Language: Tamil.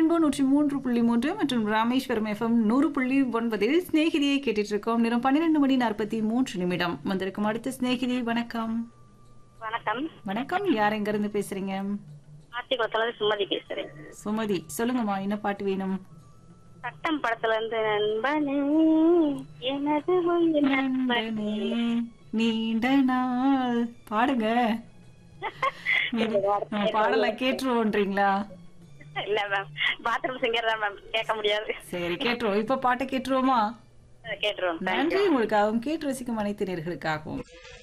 ரெயின்போ நூற்றி மூன்று புள்ளி மூன்று மற்றும் ராமேஸ்வரம் எஃப்எம் நூறு புள்ளி ஒன்பதில் சிநேகிதியை கேட்டுட்டு இருக்கோம் நேரம் பன்னிரெண்டு மணி நாற்பத்தி மூன்று நிமிடம் வந்திருக்கும் அடுத்த சிநேகிதி வணக்கம் வணக்கம் வணக்கம் யார் எங்க இருந்து பேசுறீங்க ஆத்திக்குளத்துல இருந்து சுமதி பேசுறேன் சுமதி சொல்லுங்கம்மா என்ன பாட்டு வேணும் சட்டம் படத்துல இருந்து நண்பனே எனது உயிர் நண்பனே நீண்ட நாள் பாடுங்க நம்ம பாடலை கேட்டுருவோன்றீங்களா இல்ல மேம் பாத்ரூம் சிங்கர் தான் மேம் கேட்க முடியாது சரி கேட்டுருவோம் இப்ப பாட்டை கேட்டுருவோமா கேட்டுருவோம் நன்றி உங்களுக்காகவும் கேட்டு ரசிக்கும் அனைத்து நேர்களுக்காகவும்